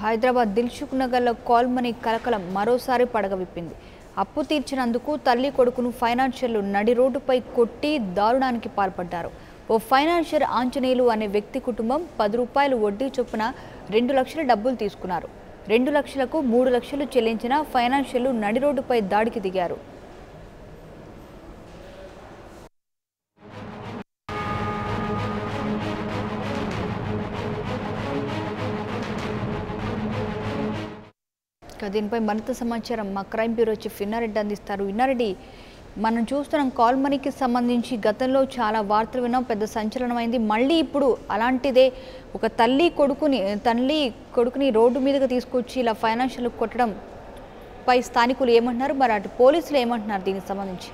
హైదరాబాద్ దిల్సుఖ్ నగర్లో call money కలకలం మరోసారి పడగ విప్పింది అప్పు తీర్చినందుకు తల్లి కొడుకును ఫైనాన్షియల్ నడి రోడ్డుపై కొట్టి దారుణానికి పాల్పడ్డారు ఓ ఫైనాన్షియర్ ఆంజనేయులు అనే వ్యక్తి కుటుంబం పది రూపాయలు వడ్డీ చొప్పున రెండు లక్షల డబ్బులు తీసుకున్నారు రెండు లక్షలకు మూడు లక్షలు చెల్లించిన ఫైనాన్షియల్ నడి రోడ్డుపై దాడికి దిగారు ఇక దీనిపై మరింత సమాచారం మా క్రైమ్ బ్యూరో చీఫ్ ఇన్నారెడ్డి అందిస్తారు ఇన్నారెడ్డి మనం చూస్తున్నాం కాల్ మనీకి సంబంధించి గతంలో చాలా వార్తలు విన్నాం పెద్ద సంచలనమైంది మళ్ళీ ఇప్పుడు అలాంటిదే ఒక తల్లి కొడుకుని తల్లి కొడుకుని రోడ్డు మీదకి తీసుకొచ్చి ఇలా ఫైనాన్షియల్ కొట్టడం పై స్థానికులు ఏమంటున్నారు మరి అటు పోలీసులు ఏమంటున్నారు దీనికి సంబంధించి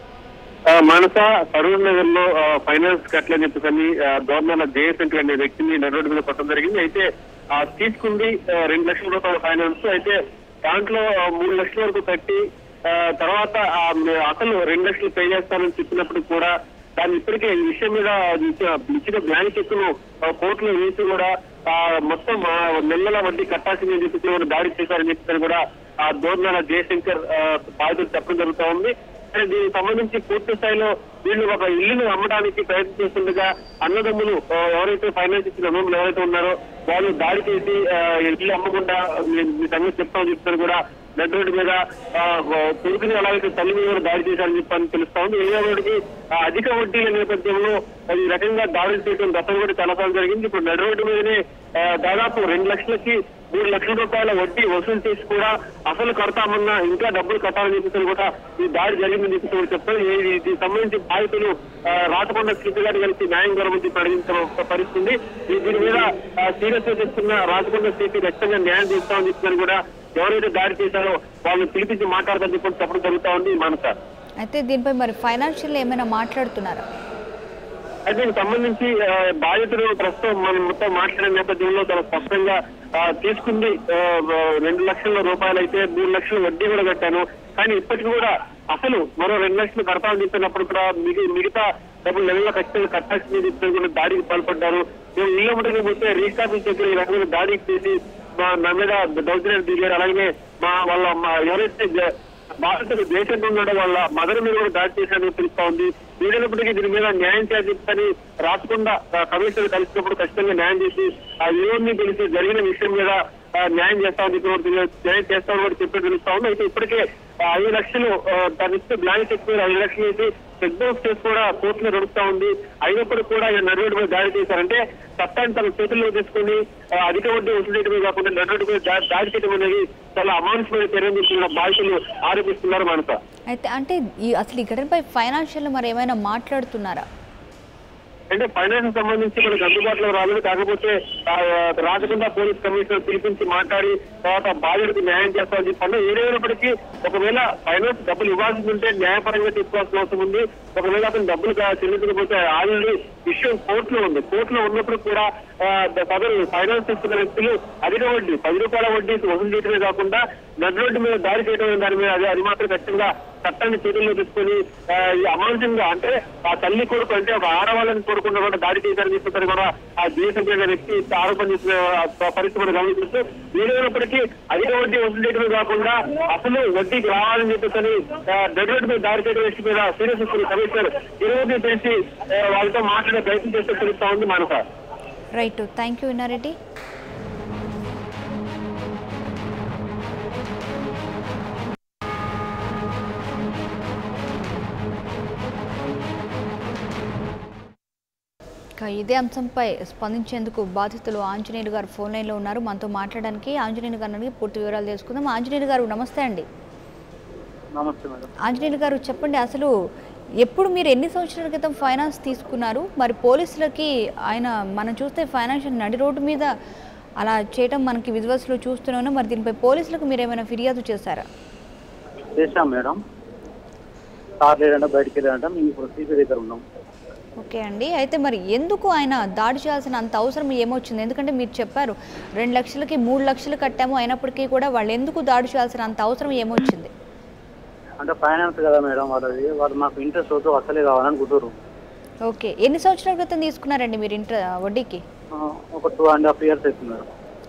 ఆ, మానస సరూర్ నగర్ లో ఆ, ఫైనాన్స్ కట్టలని చెప్పేసి దోర్నాల జయశంకర్ అనే వ్యక్తిని నడవడి మీద కొట్టడం జరిగింది అయితే ఆ, తీసుకుంది ఆ, రెండు లక్షల రూపాయల ఫైనాన్స్ అయితే దాంట్లో ఆ, మూడు లక్షల వరకు కట్టి ఆ, తర్వాత ఆ, మే- అసలు రెండు లక్షలు పే చేస్తానని చెప్పినప్పుడు కూడా దాన్ని ఇప్పటికే ఈ విషయం మీద ఇచ్చిన- ఇచ్చిన బ్లాంక్ చెక్ ను కోర్టులో వేసి కూడా ఆ, మొత్తం ఆ, నెలల వడ్డీ కట్టాల్సిందని చెప్పేసి కూడా దాడి చేశారని చెప్పేసి కూడా ఆ దోర్నాల జయశంకర్ ఆ, బాధితులు చెప్పడం జరుగుతా ఉంది కానీ దీనికి సంబంధించి పూర్తి స్థాయిలో వీళ్ళు ఒక ఇల్లును అమ్మడానికి ప్రయత్నం చేస్తుండగా అన్నదమ్ములు ఆ, ఎవరైతే ఫైనాన్స్ ఇచ్చిన అన్నదమ్ములు ఎవరైతే ఉన్నారో వాళ్ళు దాడి చేసి ఆ, ఇల్లు అమ్మకుండా మీ- మీ సంగతి చెప్తామని చెప్తారు కూడా నడి రోడ్డు మీద ఆ, కొడుకుని అలాగే తల్లి మీద కూడా దాడి చేశారని చెప్పని తెలుస్తా ఉంది ఏదో ఒకటికి ఆ, అధిక వడ్డీల నేపథ్యంలో ఈ రకంగా దాడులు చేయడం గతం కూడా చాలాసార్లు జరిగింది ఇప్పుడు నడి రోడ్డు మీదనే ఆ, దాదాపు రెండు లక్షలకి మూడు లక్షల రూపాయల వడ్డీ వసూలు చేసి కూడా అసలు కడతామన్నా ఇంకా డబ్బులు కట్టాలని చెప్పేసి కూడా ఈ దాడి జరిగిందని చెప్పేసి కూడా చెప్తారు ఈ- ఈ- దీనికి సంబంధించి బాధితులు ఆ, రాచకొండ స్థితి గారిని కలిసి న్యాయం గురించి ప్రకటించిన ఒక పరిస్థితి ఉంది. ఈ దీని మీద సీరియస్ గా చెప్తున్న రాచకొండ స్థితి ఖచ్చితంగా న్యాయం చేస్తామని చెప్పని కూడా ఎవరైతే దాడి చేశారో వాళ్ళని పిలిపించి మాట్లాడతారని చెప్పి చెప్పడం జరుగుతా ఉంది మనస అయితే దీనిపై మరి ఫైనాన్షియల్ ఏమైనా మాట్లాడుతున్నారా అయితే దీనికి సంబంధించి ఆ, బాధితులు ప్రస్తుతం మనం మొత్తం మాట్లాడిన నేపథ్యంలో చాలా స్పష్టంగా ఆ, తీసుకుంది ఆ, ఆ, రెండు లక్షల రూపాయలు అయితే మూడు లక్షల వడ్డీ కూడా కట్టాను కానీ ఇప్పటికి కూడా అసలు మరో రెండు లక్షలు కడతామని చెప్పినప్పుడు కూడా మిగి మిగతా డబ్బులు నెలలో ఖచ్చితంగా కట్టాల్సింది చెప్పి కూడా దాడికి పాల్పడ్డారు మేము ఇల్లు ముట్టకి పోతే రీస్టాఫింగ్ చెప్పి ఈ రకమైన దాడికి చేసి మా నా మీద దౌర్జన్యం దిగారు అలాగే మా వాళ్ళ మా ఎవరైతే జ- బాధితుడు దేశంలో ఉండడం వల్ల మదర్ మీద కూడా దాడి చేశారని తెలుస్తా ఉంది వీడైనప్పటికీ దీని మీద న్యాయం చేయాలని రాచకుండా కమిషనర్ కలిసినప్పుడు ఖచ్చితంగా న్యాయం చేసి ఆ యువన్ని తెలిసి జరిగిన విషయం మీద ఆ, న్యాయం చేస్తామని చెప్పి కూడా తెలియ- న్యాయం చేస్తామని కూడా చెప్పి తెలుస్తా ఉంది అయితే ఇప్పటికే ఆ, ఐదు లక్షలు ఆ, దాని ఇస్తే బ్లాంక్ చెక్ మీద ఐదు లక్షలు వేసి చెక్ బౌన్స్ కేసు కూడా కోర్టులో నడుస్తా ఉంది అయినప్పుడు కూడా ఆయన నడువుడి మీద దాడి చేశారంటే చట్టాన్ని తన చేతుల్లో తీసుకుని ఆ, అధిక వడ్డీ వసూలు చేయడమే కాకుండా నడువుడి మీద దా- దాడి చేయడం అనేది చాలా అమానుషమైన చర్యని చెప్పిన బాధితులు ఆరోపిస్తున్నారు మనతో అయితే అంటే ఈ అసలు ఈ ఘటనపై ఫైనాన్షియల్ మరి ఏమైనా మాట్లాడుతున్నారా అంటే ఫైనాన్స్ సంబంధించి మనకు అందుబాటులో రాలేదు కాకపోతే ఆ, రాచకొండ పోలీస్ కమిషనర్ పిలిపించి మాట్లాడి తర్వాత బాధితుడికి న్యాయం చేస్తామని చెప్పండి ఏదైనప్పటికీ ఒకవేళ ఫైనాన్స్ డబ్బులు ఇవ్వాల్సి ఉంటే న్యాయపరంగా తీసుకోవాల్సిన అవసరం ఉంది ఒకవేళ అతను డబ్బులు కా- చెల్లించకపోతే ఆల్రెడీ విషయం కోర్టులో ఉంది కోర్టులో ఉన్నప్పుడు కూడా ఆ, ద- సదరు ఫైనాన్స్ తీసుకున్న వ్యక్తులు అధిక వడ్డీ పది రూపాయల వడ్డీ వసూలు చేయడమే కాకుండా నడి రోడ్డు మీద దాడి చేయడం దాని మీద అది అది మాత్రం ఖచ్చితంగా చట్టాన్ని చేతుల్లో తీసుకొని ఆ, ఈ అమానుషంగా అంటే ఆ తల్లి కొడుకు అంటే ఒక ఆడవాళ్ళని కొడుకున్న కూడా దాడి చేశారని చెప్పేసి కూడా ఆ దేశం మీద వ్యక్తి ఆరోపణ చేసిన ఆ పరిస్థితి మనం గమనిస్తూ ఏదైనప్పటికీ అధిక వడ్డీ వసూలు చేయడమే కాకుండా అసలు వడ్డీకి రావాలని చెప్పేసి డెడ్ రోడ్డు మీద దాడి చేయడం వ్యక్తి మీద సీరియస్ కమిషనర్ ఈ రోజు తెలిసి ఆ, వాళ్ళతో మాట్లాడే ప్రయత్నం చేస్తే తెలుస్తా ఉంది మనస రైట్ థ్యాంక్ యూ ఇన్నారెడ్డి ఇక ఇదే అంశంపై స్పందించేందుకు బాధితులు ఆంజనేయులు గారు ఫోన్ లైన్లో ఉన్నారు మనతో మాట్లాడడానికి ఆంజనేయులు గారిని అడిగి పూర్తి వివరాలు తెలుసుకుందాం ఆంజనేయులు గారు నమస్తే అండి నమస్తే మేడం ఆంజనేయులు గారు చెప్పండి అసలు ఎప్పుడు మీరు ఎన్ని సంవత్సరాల క్రితం ఫైనాన్స్ తీసుకున్నారు మరి పోలీసులకి ఆయన మనం చూస్తే ఫైనాన్షియల్ నడి రోడ్డు మీద అలా చేయటం మనకి విజువల్స్లో చూస్తున్నాను మరి దీనిపై పోలీసులకు మీరు ఏమైనా ఫిర్యాదు చేశారా చేశాం మేడం సార్ లేదంటే బయటికి వెళ్ళారంటే మేము ఇప్పుడు సీపీ దగ్గర ఉన్నాం ఓకే అండి అయితే మరి ఎందుకు ఆయన దాడి చేయాల్సిన అంత అవసరం ఏమొచ్చింది ఎందుకంటే మీరు చెప్పారు రెండు లక్షలకి మూడు లక్షలు కట్టాము అయినప్పటికీ కూడా వాళ్ళు ఎందుకు దాడి చేయాల్సిన అంత అవసరం ఏమొచ్చింది అంటే ఫైనాన్స్ కదా మేడం వాళ్ళది వాళ్ళు మాకు ఇంట్రెస్ట్ వద్దు అసలే కావాలనుకుంటారు ఓకే ఎన్ని సంవత్సరాల క్రితం తీసుకున్నారండి మీరు ఇంటర్ వడ్డీకి ఆ, ఒక టూ అండ్ హాఫ్ ఇయర్స్ అవుతుంది మేడం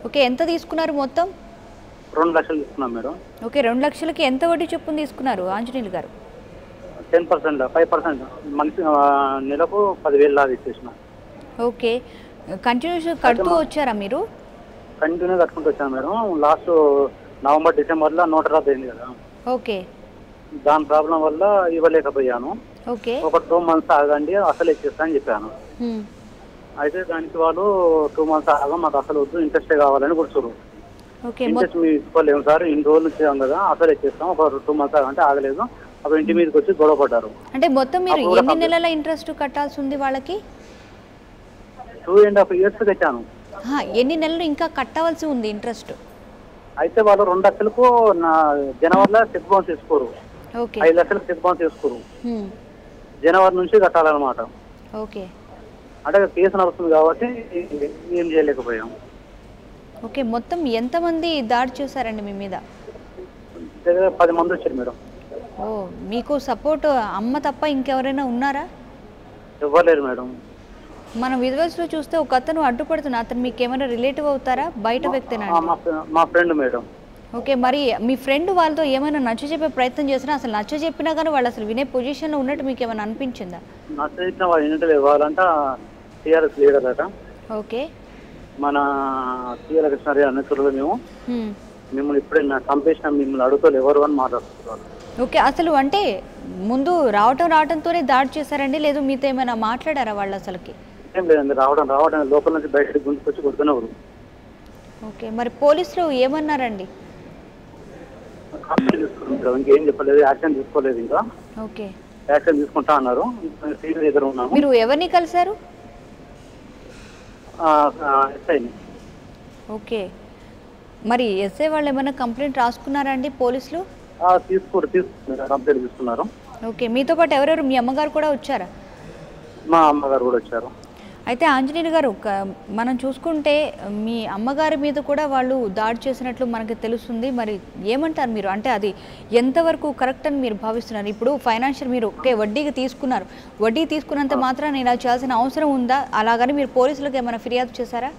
ఓకే ఎంత తీసుకున్నారు మొత్తం రెండు లక్షలు తీసుకున్నాం మేడం ఓకే రెండు లక్షలకి ఎంత వడ్డీ చొప్పున తీసుకున్నారు ఆంజనేయులు గారు టెన్ పర్సెంట్ ఫైవ్ పర్సెంట్ మంచి ఆ, నెలకు పదివేలు లాగా ఇచ్చేసిన ఓకే కంటిన్యూస్ కడుతూ వచ్చారా మీరు కంటిన్యూ కట్టుకుంటూ వచ్చాను మేడం లాస్ట్ నవంబర్ డిసెంబర్లో నూట రద్దు అయింది కదా ఓకే దాని ప్రాబ్లం వల్ల ఇవ్వలేకపోయాను ఓకే ఒక టూ మంత్స్ ఆగండి అసలు ఇచ్చేస్తా అని చెప్పాను హ్మ్. అయితే దానికి వాళ్ళు టూ మంత్స్ ఆగం మాకు అసలు వద్దు ఇంట్రెస్టే కావాలని కూర్చోరు ఓకే మొ- ఇంట్రెస్ట్ మేము ఇసుకోలేము సార్ ఇన్ని రోజులు ఇచ్చాం కదా అసలు ఇచ్చేస్తాం ఒక టూ మంత్స్ ఆగంటే ఆగలేదు అప్పుడు ఇంటి మీదకి వచ్చి గొడవ పడ్డారు అంటే మొత్తం మీరు అప్పుడు కూడా ఎన్ని కంప్లీట్. నెలల ఇంట్రెస్ట్ కట్టాల్సి ఉంది వాళ్ళకి టూ అండ్ హాఫ్ ఇయర్స్ కట్టాను ఆహా, ఎన్ని నెలలు ఇంకా కట్టవలసి ఉంది ఇంట్రెస్ట్ అయితే వాళ్ళు రెండు లక్షలకు నా జనవరిలో చెక్ బౌన్స్ తీసుకోరు ఓకే ఐదు లక్షలకు చెక్ బౌన్స్ తీసుకోరు హ్మ్. జనవరి నుంచి కట్టాలన్నమాట ఓకే అంటే కేసు నడుస్తుంది కాబట్టి ఏం చేయలేకపోయాం ఓకే మొత్తం ఎంతమంది దాడి చేశారండి మీ మీద దగ్గర పది మంది వచ్చారు మేడం ఓ మీకు సపోర్ట్ అమ్మ తప్ప ఇంకెవరైనా ఉన్నారా ఇవ్వలేరు మేడం మన విజువల్స్లో చూస్తే ఒక అతను అడ్డుపడుతున్నా అతను మీకు ఏమైనా రిలేటివ్ అవుతారా బయట వ్యక్తేనా ఆ, మా ఫ్రె- మా ఫ్రెండ్ మేడం ఓకే మరి మీ ఫ్రెండ్ వాళ్ళతో ఏమైనా నచ్చ చెప్పే ప్రయత్నం చేసినా అసలు నచ్చ చెప్పినా కానీ వాళ్ళు అసలు వినే పొజిషన్లో ఉన్నట్టు మీకు ఏమైనా అనిపించిందా నా చేసిన వాళ్ళు ఏంటంటే ఇవ్వాలంట టీఆర్ఎస్ లీడర్ అట ఓకే మన టీఆర్ కృష్ణారెడ్డి అన్నతులు మేము హ్మ్. మిమ్మల్ని ఇప్పుడే నా చంపేసిన మిమ్మల్ని అడుగుతారు ఎవరు అని మాట్లాడుతున్నారు ఓకే అసలు అంటే ముందు రావటం రావటంతోనే దాడి చేశారండి లేదు మీతో ఏమైనా మాట్లాడారా వాళ్ళు అసలుకి ఏం లేదండి రావడం రావడం లోపల నుంచి బయటకు గుంతుకొచ్చి కొడుతున్నారు ఓకే మరి పోలీసులు ఏమన్నారండి యాక్షన్ తీసుకుంటారు ఇంకేం చెప్పలేదు యాక్షన్ తీసుకోలేదు ఇంకా ఓకే యాక్షన్ తీసుకుంటా అన్నారు సీట్ దగ్గర ఉన్నాము మీరు ఎవరిని కలిశారు ఎస్ఐని ఓకే మరి ఎస్ఐ వాళ్ళు ఏమైనా కంప్లైంట్ రాసుకున్నారా అండి పోలీసులు తీసుకోరు తీసుకున్నారు కంప్లైంట్ తీసుకున్నారు ఓకే మీతో పాటు ఎవరెవరు మీ అమ్మగారు కూడా వచ్చారా మా అమ్మగారు కూడా వచ్చారు అయితే ఆంజనేయులు గారు క- మనం చూసుకుంటే మీ అమ్మగారి మీద కూడా వాళ్ళు దాడి చేసినట్లు మనకి తెలుస్తుంది మరి ఏమంటారు మీరు అంటే అది ఎంతవరకు కరెక్ట్ అని మీరు భావిస్తున్నారు ఇప్పుడు ఫైనాన్షియల్ మీరు ఓకే వడ్డీకి తీసుకున్నారు వడ్డీ తీసుకున్నంత మాత్రం నేను ఇలా చేయాల్సిన అవసరం ఉందా అలాగని మీరు పోలీసులకు ఏమైనా ఫిర్యాదు చేశారా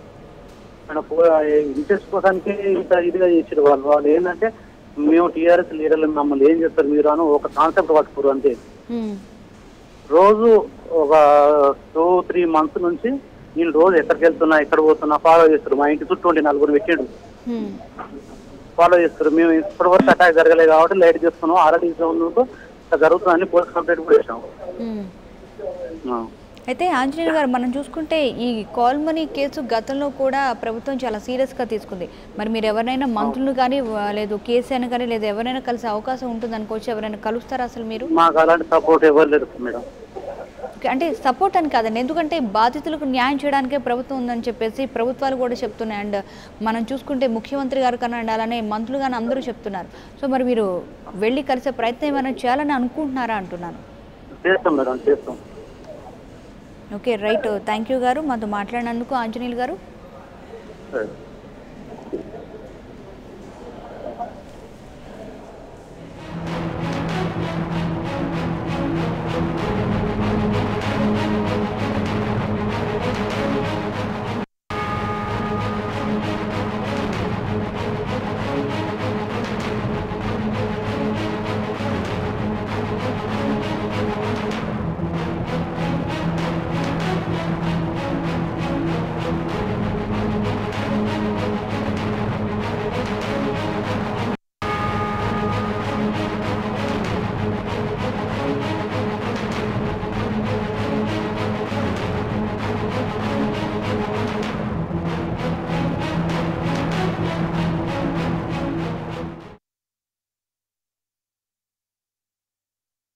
మన ఇంట్రెస్ట్ కోసానికి ఇంత ఇదిగా చేసారు వాళ్ళు వాళ్ళు ఏంటంటే మేము టీఆర్ఎస్ లీడర్లు మమ్మల్ని ఏం చేస్తారు మీరు అని ఒక కాన్సెప్ట్ పట్టుకోరు అంతే హ్మ్. రోజు ఒక టూ త్రీ మంత్స్ నుంచి నేను రోజు ఎక్కడికి వెళ్తున్నా ఎక్కడ పోతున్నా ఫాలో చేస్తారు మా ఇంటి చుట్టూ ఉండి నలుగురు పెట్టాడు హ్మ్. ఫాలో చేస్తారు మేము ఇప్పటి వరకు అటాక్ జరగలేదు కాబట్టి లైట్ చేస్తున్నాం ఆల్రెడీ జరుగుతుందని పోలీస్ కంప్లైంట్ కూడా చేసాం హ్మ్. ఆ. అయితే ఆంజనేయులు గారు మనం చూసుకుంటే ఈ కాల్ మనీ కేసు గతంలో కూడా ప్రభుత్వం చాలా సీరియస్గా తీసుకుంది మరి మీరు ఎవరైనా మంత్రులు కానీ వా- లేదు కేసీఆర్ కానీ లేదా ఎవరైనా కలిసే అవకాశం ఉంటుంది అనుకోవచ్చు ఎవరైనా కలుస్తారా అసలు మీరు మాకు అలాంటి సపోర్ట్ ఎవరు లేదు మేడం ఓకే, అంటే సపోర్ట్ అని కాదండి ఎందుకంటే బాధితులకు న్యాయం చేయడానికే ప్రభుత్వం ఉందని చెప్పేసి ప్రభుత్వాలు కూడా చెప్తున్నాయి అండ్ మనం చూసుకుంటే ముఖ్యమంత్రి గారు కన్నా అండ్ అలానే మంత్రులు కానీ అందరూ చెప్తున్నారు సో మరి మీరు వెళ్ళి కలిసే ప్రయత్నం ఏమైనా చేయాలని అనుకుంటున్నారా అంటున్నాను చేస్తాం మేడం చేస్తాం ఓకే రైట్ థ్యాంక్ యూ గారు మాతో మాట్లాడినందుకు ఆంజనేయులు గారు సరే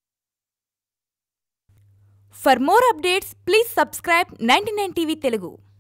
For more updates, please subscribe 99 TV Telugu.